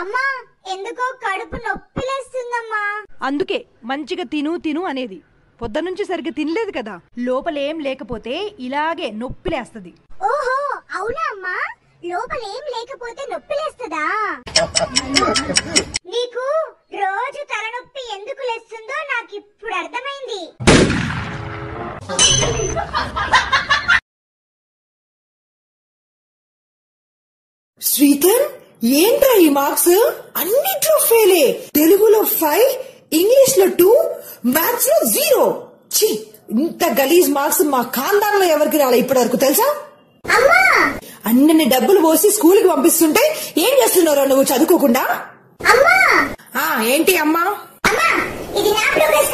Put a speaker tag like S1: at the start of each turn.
S1: అమ్మా ఎందుకో కడుపు నొప్పిలేస్తుందమ్మా
S2: అందుకే మంచిగా తిను తిను అనేది పొద్దునుంచి సరిగ్గా తినలేదు కదా లోపలేం లేకపోతే ఇలాగే నొప్పిలేస్తది
S1: ఓహో అవునా అమ్మా లోపల ఏం లేకపోతే నొప్పిలేస్తుందా నీకు రోజు తలనొప్పి ఎందుకు లేస్తుందో నాకు ఇప్పుడు అర్థమైంది
S3: శ్రీధర్ ఏంట్రా ఈ మార్క్స్ అన్నిట్లో ఫెయిలే తెలుగులో ఫైవ్ ఇంగ్లీష్ లో టూ మ్యాథ్స్ లో జీరో ఛీ ఇంత గలీజ్ మార్క్స్ మా ఖాందాన్లో ఎవరికి రాలే ఇప్పటి వరకు తెలుసా
S1: అమ్మా
S3: అన్నన్ని డబ్బులు పోసి స్కూల్ కి పంపిస్తుంటే ఏం చేస్తున్నారో నువ్వు చదువుకోకుండా
S1: అమ్మా
S3: ఆ ఏంటి అమ్మా
S1: అమ్మా ఇది నా ప్రోగ్రెస్